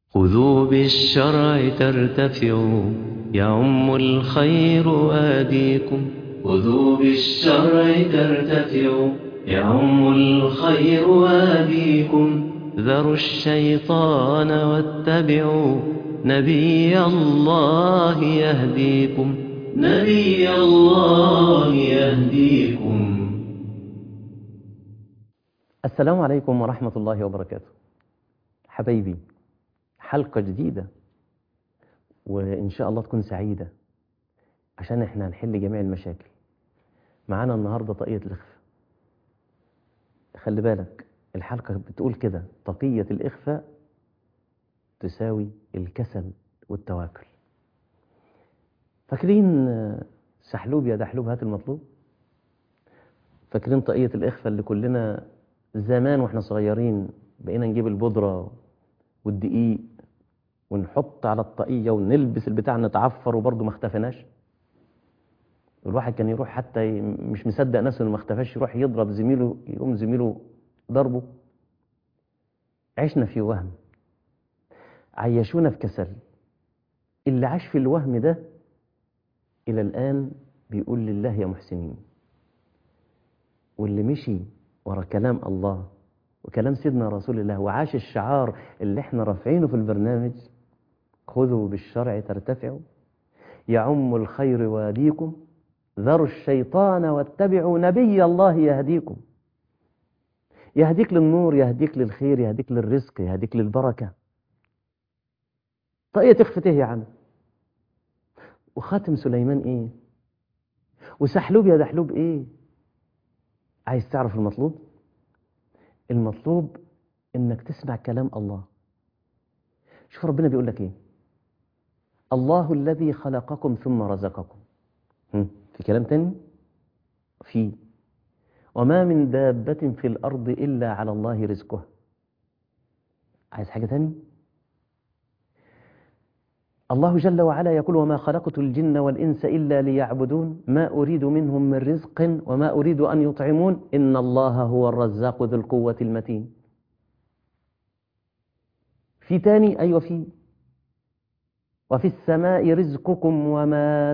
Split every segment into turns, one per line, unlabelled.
خذوا بالشرع ترتفعوا يعم الخير آديكم خذوا بالشرع ترتفعوا يعم الخير آديكم ذروا الشيطان واتبعوا نبي الله يهديكم نبي الله يهديكم
السلام عليكم ورحمة الله وبركاته حبايبي حلقة جديدة وإن شاء الله تكون سعيدة عشان إحنا هنحل جميع المشاكل معانا النهاردة طاقية الإخفاء خلي بالك الحلقة بتقول كده طاقية الإخفاء تساوي الكسل والتواكل فاكرين سحلوب يا دحلوب هات المطلوب فاكرين طاقية الإخفاء اللي كلنا زمان واحنا صغيرين بقينا نجيب البودرة والدقيق ونحط على الطاقية ونلبس البتاع نتعفر وبرضه ما اختفناش الواحد كان يروح حتى مش مصدق نفسه انه ما اختفاش يروح يضرب زميله يقوم زميله ضربه عشنا في وهم عيشونا في كسل اللي عاش في الوهم ده إلى الآن بيقول لله يا محسنين واللي مشي ورا كلام الله وكلام سيدنا رسول الله وعاش الشعار اللي احنا رافعينه في البرنامج خذوا بالشرع ترتفعوا يعم الخير واديكم ذروا الشيطان واتبعوا نبي الله يهديكم يهديك للنور يهديك للخير يهديك للرزق يهديك للبركة طاقية تخفته يا عم وخاتم سليمان ايه وسحلوب يا دحلوب ايه عايز تعرف المطلوب المطلوب انك تسمع كلام الله شوف ربنا بيقول لك ايه الله الذي خلقكم ثم رزقكم في كلام تاني في وما من دابة في الأرض إلا على الله رزقها عايز حاجة تاني الله جل وعلا يقول وما خلقت الجن والإنس إلا ليعبدون ما أريد منهم من رزق وما أريد أن يطعمون إن الله هو الرزاق ذو القوة المتين في تاني أيوة في وفي السماء رزقكم وما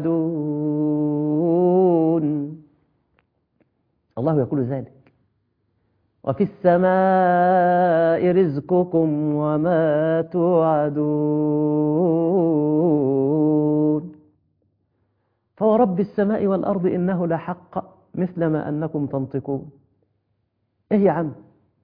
توعدون الله يقول ذلك وفي السماء رزقكم وما توعدون فورب السماء والأرض إنه لحق مثل ما أنكم تنطقون إيه يا عم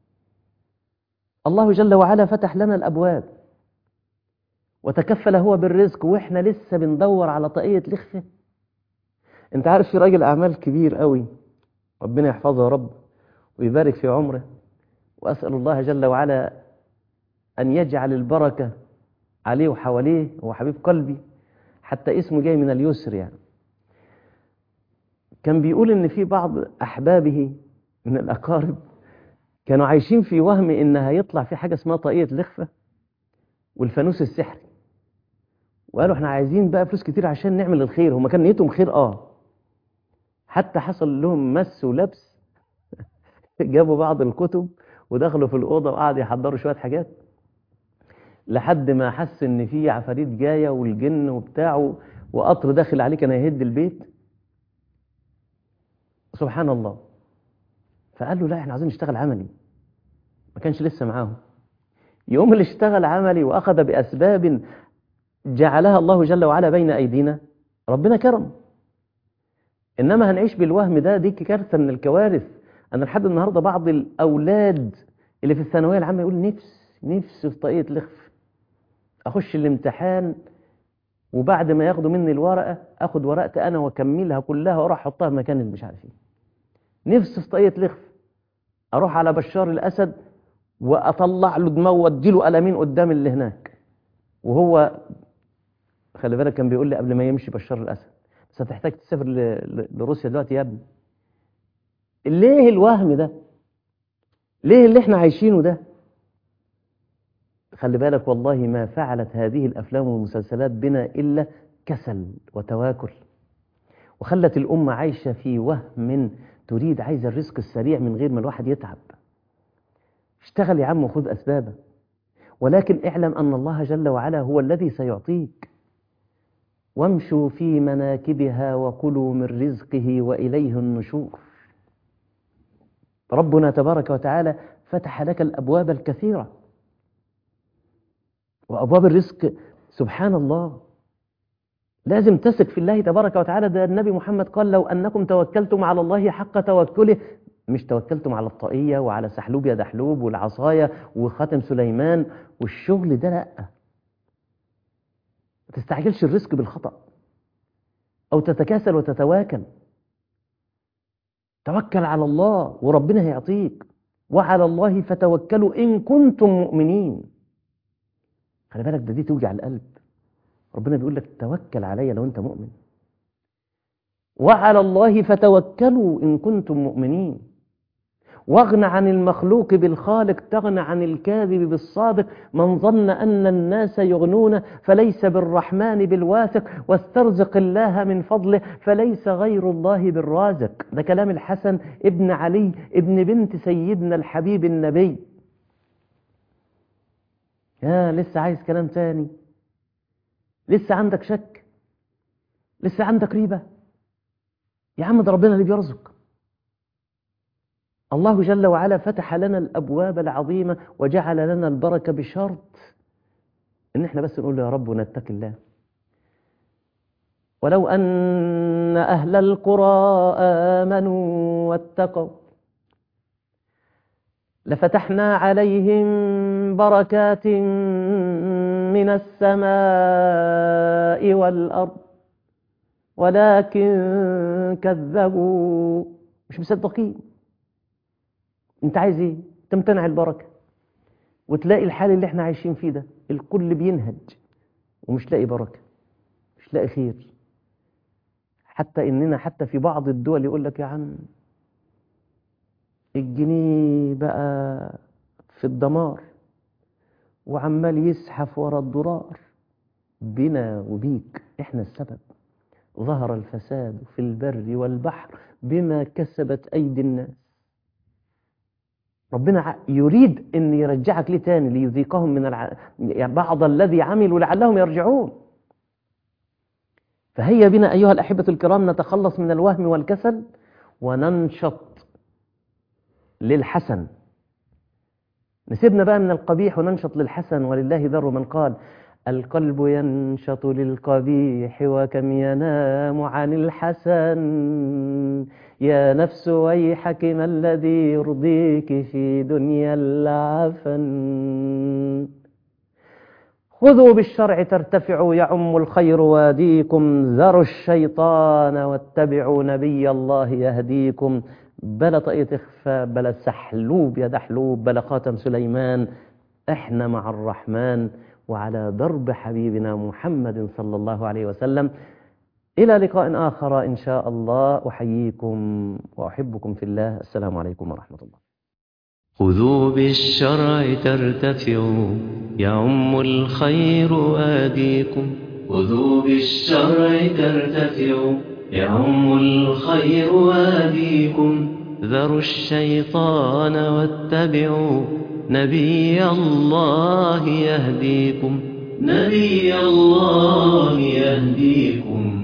الله جل وعلا فتح لنا الأبواب وتكفل هو بالرزق وإحنا لسه بندور على طاقية لخفة انت عارف في راجل أعمال كبير قوي ربنا يحفظه يا رب ويبارك في عمره وأسأل الله جل وعلا أن يجعل البركة عليه وحواليه هو حبيب قلبي حتى اسمه جاي من اليسر يعني كان بيقول إن في بعض أحبابه من الأقارب كانوا عايشين في وهم إن هيطلع في حاجة اسمها طاقية لخفة والفانوس السحري وقالوا احنا عايزين بقى فلوس كتير عشان نعمل الخير هما كان نيتهم خير اه حتى حصل لهم مس ولبس جابوا بعض الكتب ودخلوا في الأوضة وقعدوا يحضروا شوية حاجات لحد ما حس إن في عفاريت جاية والجن وبتاعه وقطر داخل عليه كان هيهد البيت سبحان الله فقال له لا احنا عايزين نشتغل عملي ما كانش لسه معاهم يوم اللي اشتغل عملي وأخذ بأسباب جعلها الله جل وعلا بين أيدينا ربنا كرم إنما هنعيش بالوهم ده دي كارثة من الكوارث أنا لحد النهاردة بعض الأولاد اللي في الثانوية العامة يقول نفس نفسي في طاقية لخف أخش الامتحان وبعد ما ياخدوا مني الورقة أخد ورقتي أنا وأكملها كلها وأروح أحطها في مكان مش عارف ايه نفسي في طاقية لخف أروح على بشار الأسد وأطلع له دماغه وأديله قلمين قدام اللي هناك وهو خلي بالك كان بيقول لي قبل ما يمشي بشار الأسد بس هتحتاج تسافر لروسيا دلوقتي يا ابني ليه الوهم ده ليه اللي احنا عايشينه ده خلي بالك والله ما فعلت هذه الأفلام والمسلسلات بنا إلا كسل وتواكل وخلت الأمة عايشة في وهم تريد عايزة الرزق السريع من غير ما الواحد يتعب اشتغل يا عم وخذ أسبابه ولكن اعلم أن الله جل وعلا هو الذي سيعطيك وامشوا في مناكبها وكلوا من رزقه وإليه النشور ربنا تبارك وتعالى فتح لك الأبواب الكثيرة وأبواب الرزق سبحان الله لازم تثق في الله تبارك وتعالى ده النبي محمد قال لو أنكم توكلتم على الله حق توكله مش توكلتم على الطاقية وعلى سحلوب يا دحلوب والعصاية وخاتم سليمان والشغل ده لأ ما تستعجلش الرزق بالخطأ أو تتكاسل وتتواكل توكل على الله وربنا هيعطيك وعلى الله فتوكلوا إن كنتم مؤمنين خلي بالك ده دي توجع القلب ربنا بيقول لك توكل عليا لو أنت مؤمن وعلى الله فتوكلوا إن كنتم مؤمنين واغن عن المخلوق بالخالق تغن عن الكاذب بالصادق من ظن أن الناس يغنون فليس بالرحمن بالواثق واسترزق الله من فضله فليس غير الله بالرازق ده كلام الحسن ابن علي ابن بنت سيدنا الحبيب النبي يا لسه عايز كلام تاني لسه عندك شك لسه عندك ريبة يا عم ده ربنا اللي بيرزق الله جل وعلا فتح لنا الأبواب العظيمة وجعل لنا البركة بشرط إن إحنا بس نقول يا رب ونتقي الله ولو أن أهل القرى آمنوا واتقوا لفتحنا عليهم بركات من السماء والأرض ولكن كذبوا مش مصدقين انت عايز ايه تمتنع البركة وتلاقي الحال اللي احنا عايشين فيه ده الكل بينهج ومش لاقي بركة مش لاقي خير حتى اننا حتى في بعض الدول يقول لك يا عم الجنيه بقى في الدمار وعمال يزحف ورا الدولار بنا وبيك احنا السبب ظهر الفساد في البر والبحر بما كسبت ايدي الناس ربنا يريد ان يرجعك ليه تاني ليذيقهم من الع... يعني بعض الذي عملوا لعلهم يرجعون فهيا بنا ايها الاحبه الكرام نتخلص من الوهم والكسل وننشط للحسن نسيبنا بقى من القبيح وننشط للحسن ولله ذر من قال القلب ينشط للقبيح وكم ينام عن الحسن يا نفس ويحك ما الذي يرضيك في دنيا العفن خذوا بالشرع ترتفعوا يعم الخير واديكم ذروا الشيطان واتبعوا نبي الله يهديكم بلا طاقية إخفاء بلا سحلوب يا دحلوب بلا خاتم سليمان احنا مع الرحمن وعلى درب حبيبنا محمد صلى الله عليه وسلم إلى لقاء آخر إن شاء الله أحييكم وأحبكم في الله السلام عليكم ورحمة الله
خذوا بالشرع ترتفعوا يعم الخير آديكم خذوا بالشرع ترتفعوا يعم الخير آديكم ذروا الشيطان واتبعوا نبي الله يهديكم نبي الله يهديكم